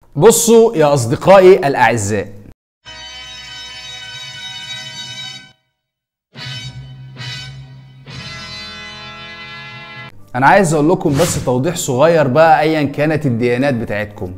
بصوا يا اصدقائي الاعزاء انا عايز اقول لكم بس توضيح صغير بقى ايا كانت الديانات بتاعتكم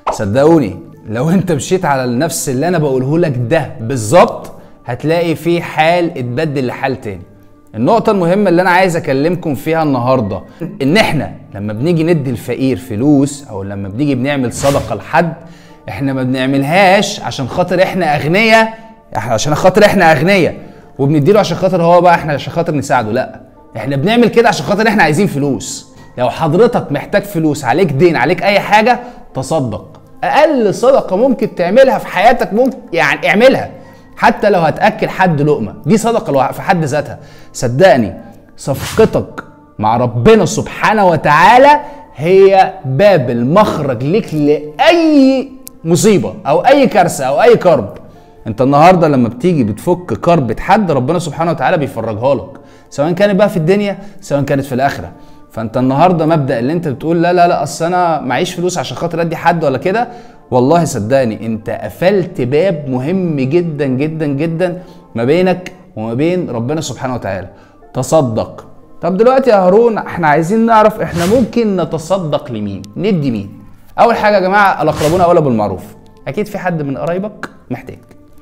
صدقوني لو انت مشيت على النفس اللي انا بقوله لك ده بالظبط هتلاقي في حال اتبدل لحال تاني النقطة المهمة اللي أنا عايز أكلمكم فيها النهاردة إن إحنا لما بنيجي ندي الفقير فلوس أو لما بنيجي بنعمل صدقة لحد إحنا ما بنعملهاش عشان خاطر إحنا أغنياء إحنا عشان خاطر إحنا أغنياء وبنديله عشان خاطر هو بقى إحنا عشان خاطر نساعده لأ إحنا بنعمل كده عشان خاطر إحنا عايزين فلوس لو حضرتك محتاج فلوس عليك دين عليك أي حاجة تصدق أقل صدقة ممكن تعملها في حياتك ممكن يعني اعملها حتى لو هتاكل حد لقمه دي صدقه لوح- في حد ذاتها صدقني صفقتك مع ربنا سبحانه وتعالى هي باب المخرج ليك لاي مصيبه او اي كارثه او اي كرب انت النهارده لما بتيجي بتفك كربة حد ربنا سبحانه وتعالى بيفرجها لك سواء كانت بقى في الدنيا سواء كانت في الاخره فانت النهارده مبدا اللي انت بتقول لا لا لا اصل انا معيش فلوس عشان خاطر ادي حد ولا كده والله صدقني انت قفلت باب مهم جدا جدا جدا ما بينك وما بين ربنا سبحانه وتعالى تصدق طب دلوقتي يا هارون احنا عايزين نعرف احنا ممكن نتصدق لمين ندي مين اول حاجه يا جماعه الاقربون اولى بالمعروف اكيد في حد من قرايبك محتاج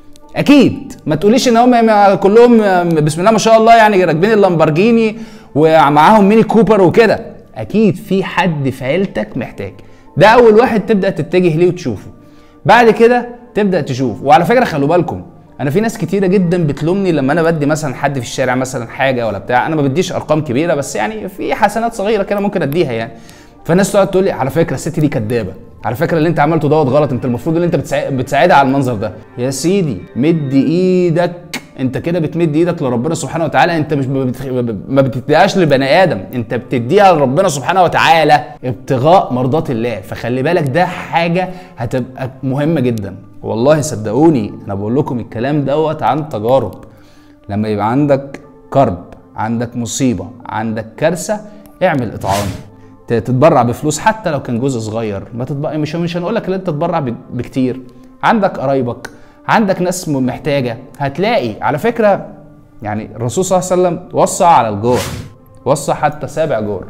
اكيد ما تقوليش ان هم كلهم بسم الله ما شاء الله يعني راكبين اللامبرجيني ومعاهم ميني كوبر وكده اكيد في حد في عيلتك محتاج ده اول واحد تبدا تتجه ليه وتشوفه بعد كده تبدا تشوف وعلى فكره خلوا بالكم انا في ناس كتيره جدا بتلومني لما انا بدي مثلا حد في الشارع مثلا حاجه ولا بتاع انا ما بديش ارقام كبيره بس يعني في حسنات صغيره كده ممكن اديها يعني فالناس تقعد تقول لي على فكره الست دي كدابه على فكره اللي انت عملته دوت غلط انت المفروض اللي انت بتساعد بتساعدها على المنظر ده يا سيدي مد ايدك انت كده بتمد ايدك لربنا سبحانه وتعالى انت مش بتخ... ما بتديهاش لبني ادم انت بتديها لربنا سبحانه وتعالى ابتغاء مرضات الله فخلي بالك ده حاجه هتبقى مهمه جدا والله صدقوني انا بقول لكم الكلام دوت عن تجارب لما يبقى عندك كرب عندك مصيبه عندك كارثه اعمل اطعام ت- تتبرع بفلوس حتى لو كان جزء صغير ما تتبرع مش مش هنقول لك ان انت تتبرع ب- بكتير عندك قرايبك عندك ناس م- محتاجه هتلاقي على فكره يعني الرسول صلى الله عليه وسلم وصى على الجور وصى حتى سابع جور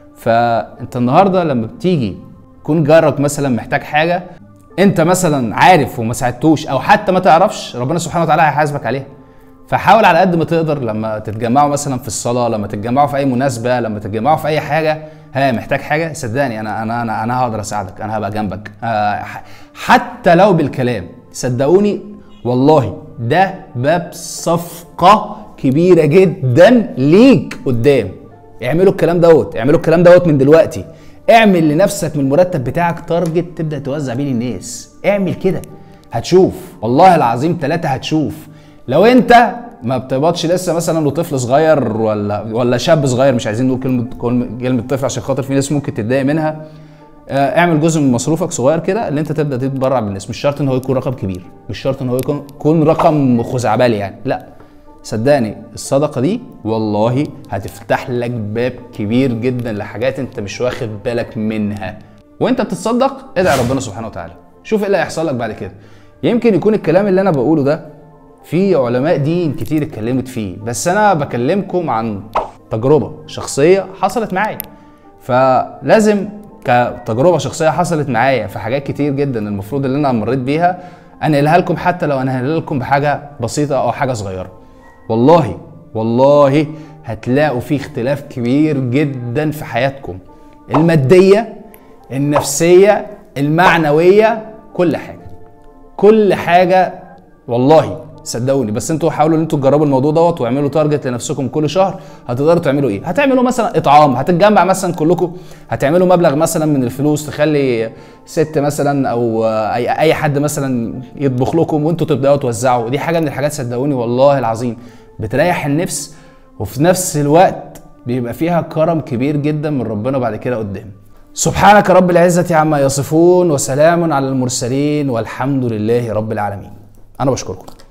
فانت النهارده لما بتيجي يكون جارك مثلا محتاج حاجه انت مثلا عارف وما ساعدتوش او حتى ما تعرفش ربنا سبحانه وتعالى هيحاسبك عليها فحاول على قد ما تقدر لما تتجمعوا مثلا في الصلاه لما تتجمعوا في اي مناسبه لما تتجمعوا في اي حاجه ها محتاج حاجه صدقني انا انا انا انا هقدر اساعدك انا هبقى جنبك آه، ح- حتى لو بالكلام صدقوني والله ده باب صفقه كبيره جدا ليك قدام اعملوا الكلام دوت اعملوا الكلام دوت من دلوقتي اعمل لنفسك من المرتب بتاعك تارجت تبدا توزع بيه للناس اعمل كده هتشوف والله العظيم ثلاثة هتشوف لو انت ما بتقبضش لسه مثلا وطفل صغير ولا ولا شاب صغير مش عايزين نقول كلمه كلمه طفل عشان خاطر في ناس ممكن تتضايق منها آه، اعمل جزء من مصروفك صغير كده اللي انت تبدا تتبرع بالناس مش شرط ان هو يكون رقم كبير مش شرط ان هو يكون يكون رقم خزعبلي يعني لا صدقني الصدقه دي والله هتفتح لك باب كبير جدا لحاجات انت مش واخد بالك منها وانت بتتصدق ادعي ربنا سبحانه وتعالى شوف ايه اللي هيحصل لك بعد كده يمكن يكون الكلام اللي انا بقوله ده في علماء دين كتير اتكلمت فيه بس انا بكلمكم عن تجربه شخصيه حصلت معايا فلازم كتجربه شخصيه حصلت معايا في حاجات كتير جدا المفروض اللي انا مريت بيها انقلها لكم حتى لو انقلها لكم بحاجه بسيطه او حاجه صغيره والله والله هتلاقوا في اختلاف كبير جدا في حياتكم الماديه النفسيه المعنويه كل حاجه كل حاجه والله صدقوني بس انتوا حاولوا ان انتوا تجربوا الموضوع دوت واعملوا تارجت لنفسكم كل شهر هتقدروا تعملوا ايه هتعملوا مثلا اطعام هتتجمع مثلا كلكم هتعملوا مبلغ مثلا من الفلوس تخلي ست مثلا او اي اي حد مثلا يطبخ لكم وانتوا تبداوا توزعوا دي حاجه من الحاجات صدقوني والله العظيم بتريح النفس وفي نفس الوقت بيبقى فيها كرم كبير جدا من ربنا بعد كده قدام سبحانك رب العزة عما يصفون وسلام على المرسلين والحمد لله رب العالمين أنا بشكركم